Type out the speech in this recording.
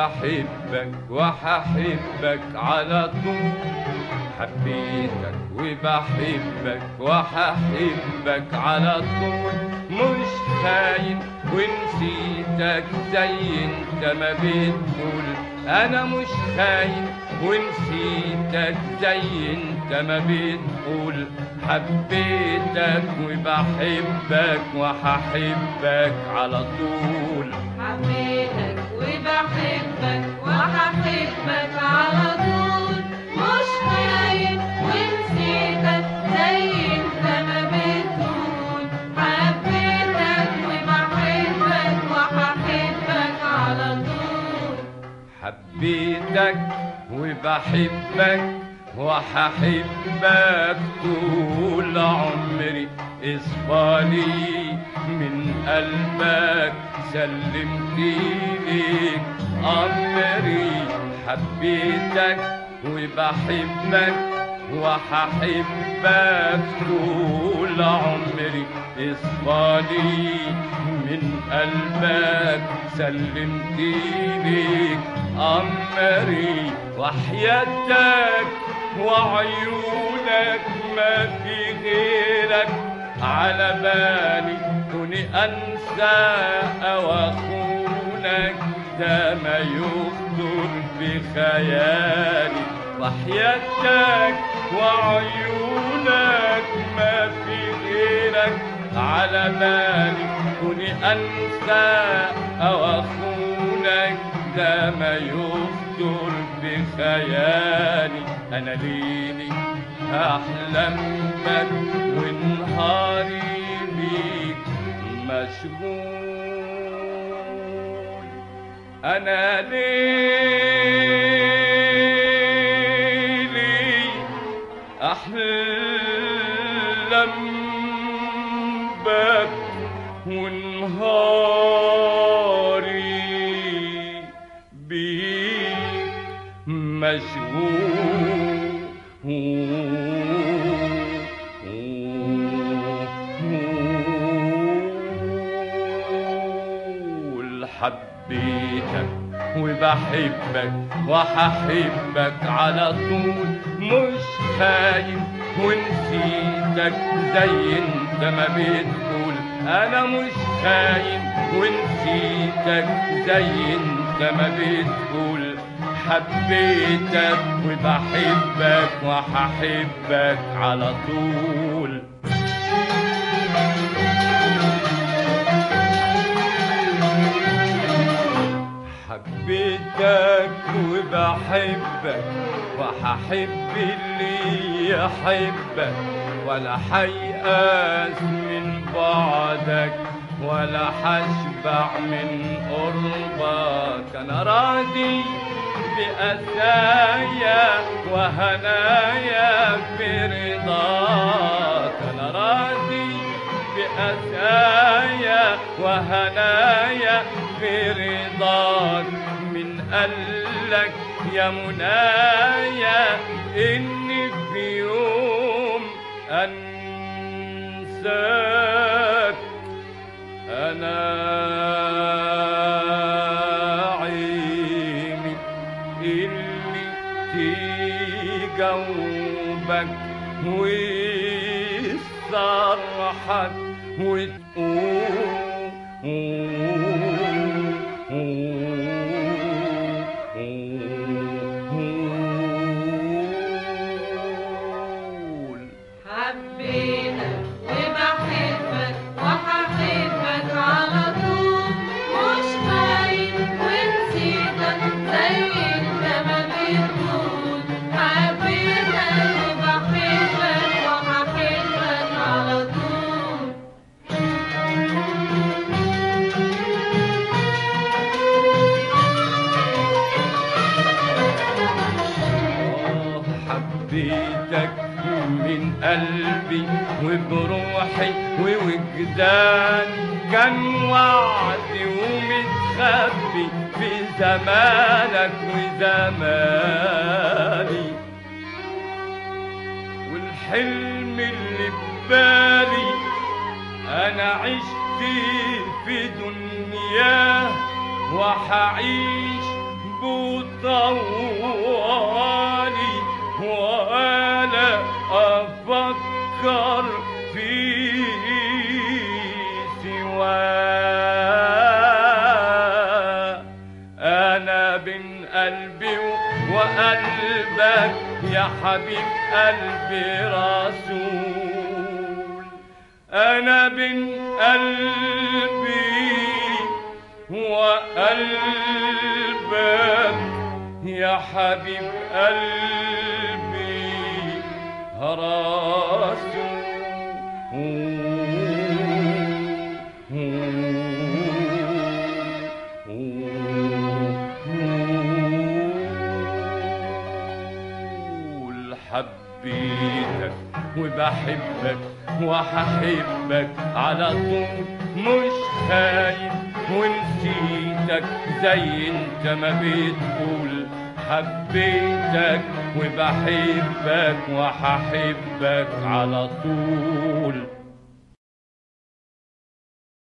وبحبك وححبك على طول حبيتك وبحبك وححبك على طول مش خاين ونسيتك زي انت ما بتقول انا مش خاين ونسيتك زي انت ما بتقول حبيتك وبحبك وححبك على طول حبيتك وبحبك وهحبك على طول مش خايف ونسيتك زي انت ما بتقول حبيتك وبحبك وهحبك على طول حبيتك وبحبك وححبك طول عمري اصفالي من قلبك سلمت ليك أمري حبيتك وبحبك وححبك طول عمري اصفالي من قلبك سلمت ليك أمري وحياتك وعيونك ما في غيرك على بالي كوني أنسى أو أخونك ده ما يخطر بخيالي وحياتك وعيونك ما في غيرك على بالي كوني أنسى أو أخونك ده ما يخطر بخيالي أنا ليلي أحلم بك ونهاري بيك مشغول أنا ليلي أحلم بك ونهاري بيك مشغول حبيتك وبحبك وححبك على طول مش خاين ونسيتك زي انت ما بتقول انا مش خاين ونسيتك زي انت ما بتقول حبيتك وبحبك وححبك على طول حبيتك وبحبك وححب اللي يحبك ولا حيأس من بعدك ولا حشبع من قربك انا راضي بأسايا وهنايا برضاك انا راضي بأسايا وهنايا برضاك من قالك يا منايا إني في يوم أنساك أنا عيني اللي تجاوبك ويصرحك وتقول حبيتك وبحبك وهحبك على طول مش خايف ونسيتك زي انت ما بتقول حبيتك وبحبك وهحبك على طول آه، حبيتك من قلبي وبروحي ووجداني كان وعدي ومتخبي في زمانك وزماني والحلم اللي ببالي انا عشت في دنياه وحعيش طوالي وأنا أفكر في سواه أنا بين قلبي وقلبك يا حبيب قلبي رسول أنا بين قلبي وقلبك يا حبيب قلبي رسول حبيتك وبحبك وهحبك على طول مش خايف ونسيتك زي انت ما بتقول حبيتك وبحبك وهحبك على طول